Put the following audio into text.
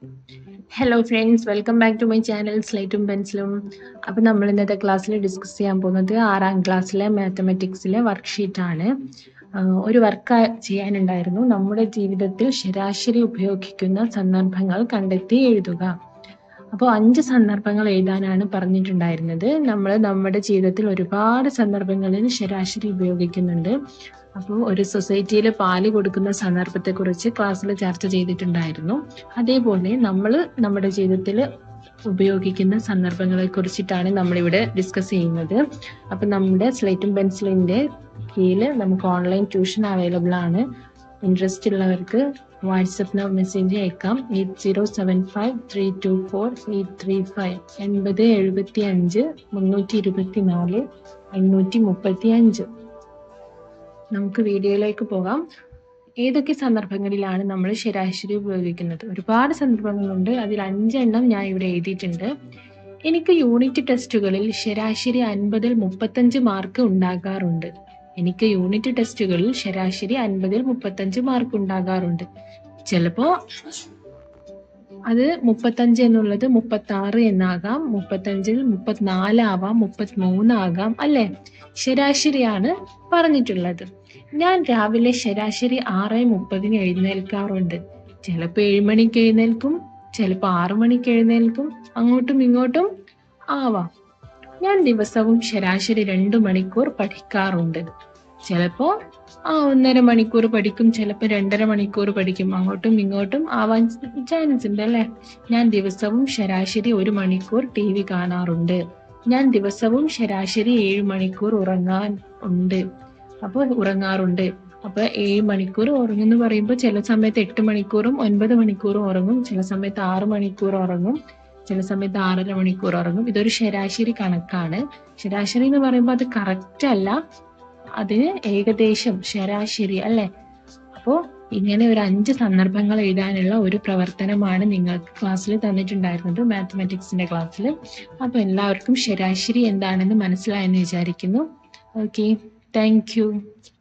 hello friends welcome back to my channel സ്ലൈറ്റും പെൻസിലും അപ്പോൾ നമ്മൾ ഇന്നത്തെ ക്ലാസ്സിൽ ഡിസ്കസ് ചെയ്യാൻ പോകുന്നത് ആറാം ക്ലാസ്സിലെ മാത്തമെറ്റിക്സിലെ വർക്ക്ഷീറ്റാണ് ഒരു വർക്ക് ചെയ്യാനുണ്ടായിരുന്നു നമ്മുടെ ജീവിതത്തിൽ ശരാശരി ഉപയോഗിക്കുന്ന സന്ദർഭങ്ങൾ കണ്ടെത്തി എഴുതുക അപ്പോൾ അഞ്ച് സന്ദർഭങ്ങൾ എഴുതാനാണ് പറഞ്ഞിട്ടുണ്ടായിരുന്നത് നമ്മൾ നമ്മുടെ ജീവിതത്തിൽ ഒരുപാട് സന്ദർഭങ്ങളിൽ ശരാശരി ഉപയോഗിക്കുന്നുണ്ട് അപ്പോൾ ഒരു സൊസൈറ്റിയിൽ പാല് കൊടുക്കുന്ന സന്ദർഭത്തെക്കുറിച്ച് ക്ലാസ്സിൽ ചർച്ച ചെയ്തിട്ടുണ്ടായിരുന്നു അതേപോലെ നമ്മൾ നമ്മുടെ ജീവിതത്തിൽ ഉപയോഗിക്കുന്ന സന്ദർഭങ്ങളെ കുറിച്ചിട്ടാണ് നമ്മളിവിടെ ഡിസ്കസ് ചെയ്യുന്നത് അപ്പം നമ്മുടെ സ്ലേറ്റും പെൻസിലിൻ്റെ കീഴിൽ നമുക്ക് ഓൺലൈൻ ട്യൂഷൻ അവൈലബിൾ ആണ് ഇൻട്രസ്റ്റ് ഉള്ളവർക്ക് വാട്സപ്പ് മെസ്സേജ് അയക്കാം eight zero seven five three two four eight three five എൺപത് എഴുപത്തി അഞ്ച് മുന്നൂറ്റി ഇരുപത്തി നാല് എണ്ണൂറ്റി മുപ്പത്തി അഞ്ച് നമുക്ക് വീഡിയോയിലേക്ക് പോകാം ഏതൊക്കെ സന്ദർഭങ്ങളിലാണ് നമ്മൾ ശരാശരി ഉപയോഗിക്കുന്നത് ഒരുപാട് സന്ദർഭങ്ങളുണ്ട് അതിൽ അഞ്ചെണ്ണം ഞാൻ ഇവിടെ എഴുതിയിട്ടുണ്ട് എനിക്ക് യൂണിറ്റ് ടെസ്റ്റുകളിൽ ശരാശരി അൻപതിൽ മുപ്പത്തഞ്ച് മാർക്ക് ഉണ്ടാകാറുണ്ട് എനിക്ക് യൂണിറ്റ് ടെസ്റ്റുകളിൽ ശരാശരി അൻപതിൽ മുപ്പത്തഞ്ച് മാർക്ക് ഉണ്ടാകാറുണ്ട് ചിലപ്പോ അത് മുപ്പത്തഞ്ച് എന്നുള്ളത് മുപ്പത്തി ആറ് എന്നാകാം മുപ്പത്തഞ്ചിൽ മുപ്പത്തിനാല് ആവാം മുപ്പത്തിമൂന്ന് ആകാം അല്ലെ ശരാശരിയാണ് പറഞ്ഞിട്ടുള്ളത് ഞാൻ രാവിലെ ശരാശരി ആറ് മുപ്പതിന് എഴുന്നേൽക്കാറുണ്ട് ചിലപ്പോൾ ഏഴ് മണിക്ക് എഴുന്നേൽക്കും ചിലപ്പോൾ ആറു മണിക്ക് എഴുന്നേൽക്കും അങ്ങോട്ടും ഇങ്ങോട്ടും ആവാം ഞാൻ ദിവസവും ശരാശരി രണ്ടു മണിക്കൂർ പഠിക്കാറുണ്ട് ചിലപ്പോ ആ ഒന്നര മണിക്കൂർ പഠിക്കും ചിലപ്പോൾ രണ്ടര മണിക്കൂർ പഠിക്കും അങ്ങോട്ടും ഇങ്ങോട്ടും ആവാൻ ചാൻസ് ഉണ്ട് അല്ലെ ഞാൻ ദിവസവും ശരാശരി ഒരു മണിക്കൂർ ടി വി കാണാറുണ്ട് ഞാൻ ദിവസവും ശരാശരി ഏഴ് മണിക്കൂർ ഉറങ്ങാൻ ഉണ്ട് അപ്പോൾ ഉറങ്ങാറുണ്ട് അപ്പൊ ഏഴ് മണിക്കൂർ ഉറങ്ങുന്നു പറയുമ്പോൾ ചില സമയത്ത് എട്ട് മണിക്കൂറും ഒൻപത് മണിക്കൂറും ഉറങ്ങും ചില സമയത്ത് ആറ് മണിക്കൂർ ഉറങ്ങും ചില സമയത്ത് ആറര മണിക്കൂർ ഉറങ്ങും ഇതൊരു ശരാശരി കണക്കാണ് ശരാശരി എന്ന് പറയുമ്പോൾ അത് കറക്റ്റ് അല്ല അതിന് ഏകദേശം ശരാശരി അല്ലെ അപ്പോ ഇങ്ങനെ ഒരു അഞ്ച് സന്ദർഭങ്ങൾ എഴുതാനുള്ള ഒരു പ്രവർത്തനമാണ് നിങ്ങൾക്ക് ക്ലാസ്സിൽ തന്നിട്ടുണ്ടായിരുന്നത് മാത്തമാറ്റിക്സിന്റെ ക്ലാസ്സിൽ അപ്പൊ എല്ലാവർക്കും ശരാശരി എന്താണെന്ന് മനസ്സിലായെന്ന് വിചാരിക്കുന്നു ഓക്കെ താങ്ക്